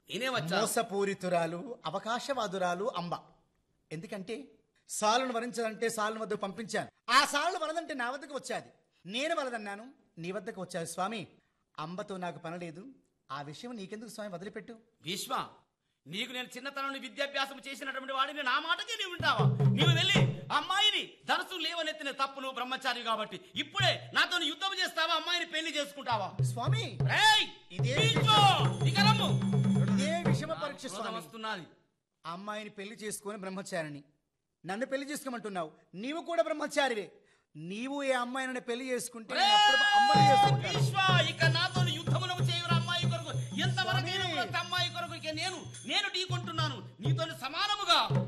నేనే వచ్చా మోసపూరితురాలు అవకాశవాదురాలు అంబ ఎందుకంటే సాలును వరించాలంటే సాలును వద్దకు పంపించాను ఆ సాలును వరదంటే నా వద్దకు వచ్చాది నేను వరదన్నాను నీ వద్దకు వచ్చాది స్వామి అంబతో నాకు పని లేదు ఆ విషయం నీకెందుకు స్వామి వదిలిపెట్టు భీష్మ నీకు నేను చిన్నతనం నుండి విద్యాభ్యాసం చేసినటువంటి వాడిని నా మాటకే నీవు వింటావా నీవు వెళ్ళి అమ్మాయిని ధనసు లేవనెత్తిన తప్పులు బ్రహ్మచారి కాబట్టి ఇప్పుడే నాతో యుద్ధం చేస్తావా అమ్మాయిని పెళ్లి చేసుకుంటావా స్వామి రేయ్! ఇదే భీష్మ! ఇక రమ్ము. ఇదే విషమ పరీక్ష క్రోధం స్వామి వస్తున్నది ఆ అమ్మాయిని పెళ్లి చేసుకొని బ్రహ్మచారిని నన్ను పెళ్లి చేసుకోమంటున్నావు నీవు కూడా బ్రహ్మచారివే నీవు ఏ అమ్మాయిని పెళ్లి చేసుకుంటే నేను అప్పుడు అమ్మని చేసుకుంటాను. విశ్వ ఇక నాతో యుద్ధములకు చేయరు అమ్మాయి కొరకు ఎంతవరకైనా కూడా అమ్మాయి కొరకు ఇక నేను నేను ఢీకొంటున్నాను నీతో సమానముగా